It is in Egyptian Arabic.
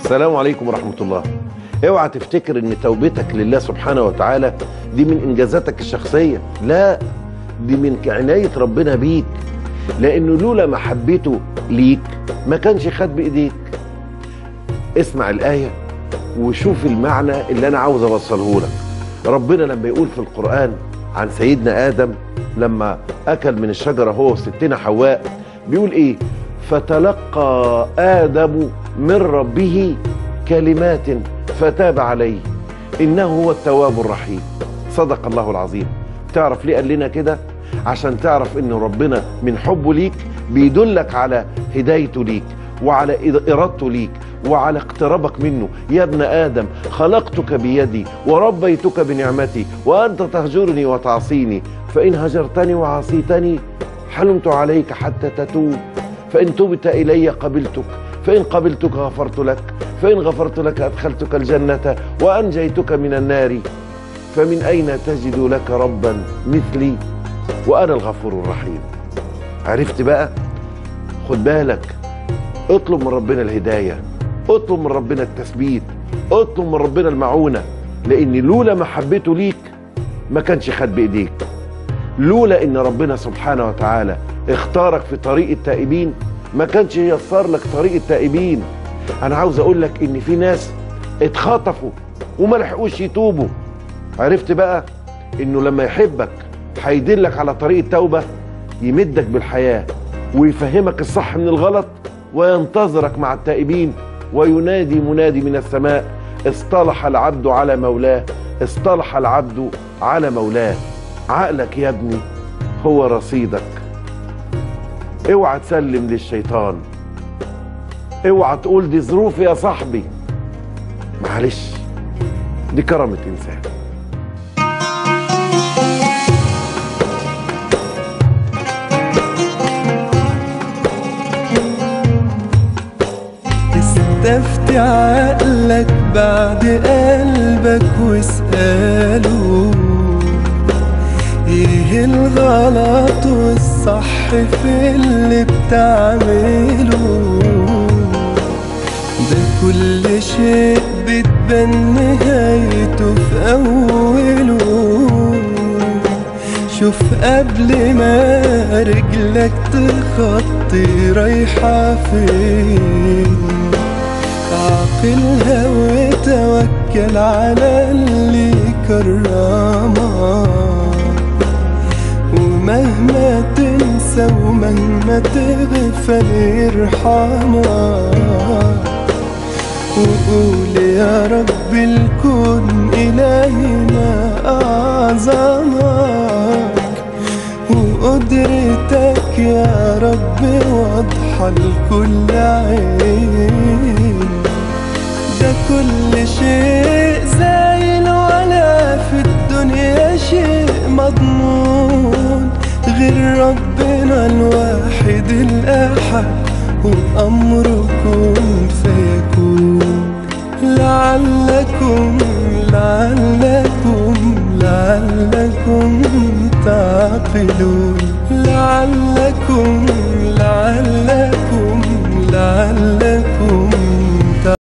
السلام عليكم ورحمة الله اوعى تفتكر ان توبتك لله سبحانه وتعالى دي من انجازاتك الشخصية لا دي من عناية ربنا بيك لانه لولا محبته ليك ما كانش خد بايديك اسمع الآية وشوف المعنى اللي انا عاوز اوصله لك ربنا لما يقول في القرآن عن سيدنا آدم لما أكل من الشجرة هو وستنا حواء بيقول إيه فتلقى آدم من ربه كلمات فتاب عليه إنه هو التواب الرحيم صدق الله العظيم تعرف ليه قال لنا كده عشان تعرف إن ربنا من حبه ليك بيدلك على هدايته ليك وعلى إرادته ليك وعلى اقترابك منه يا ابن آدم خلقتك بيدي وربيتك بنعمتي وأنت تهجرني وتعصيني فإن هجرتني وعصيتني حلمت عليك حتى تتوب فإن تبت إلي قبلتك فإن قبلتك غفرت لك فإن غفرت لك أدخلتك الجنة وأنجيتك من النار فمن أين تجد لك ربا مثلي وأنا الغفور الرحيم عرفت بقى خد بالك اطلب من ربنا الهداية اطلب من ربنا التثبيت اطلب من ربنا المعونة لأن لولا محبته ليك ما كانش خد بإيديك لولا ان ربنا سبحانه وتعالى اختارك في طريق التائبين ما كانش ييسر لك طريق التائبين انا عاوز اقول لك ان في ناس اتخطفوا وما لحقوش يتوبوا عرفت بقى انه لما يحبك هيدلك على طريق التوبة يمدك بالحياة ويفهمك الصح من الغلط وينتظرك مع التائبين وينادي منادي من السماء اصطلح العبد على مولاه اصطلح العبد على مولاه عقلك يا ابني هو رصيدك اوعى تسلم للشيطان اوعى تقول دي ظروف يا صاحبي معلش دي كرامة انسان استفتي عقلك بعد قلبك واسأله ايه الغلط والصح في اللي بتعمله ده كل شيء بتبان نهايته في أوله شوف قبل ما رجلك تخطي رايحة فين عقلها وتوكل على اللي كرمك ومهما تنسى ومهما تغفل يرحمك وقول يا رب الكون إلهي ما أعظمك وقدرتك يا رب واضحة لكل عين ده كل شيء زايل ولا في الدنيا شيء مضمون غير ربنا الواحد الأحد وأمره كن فيكون لعلكم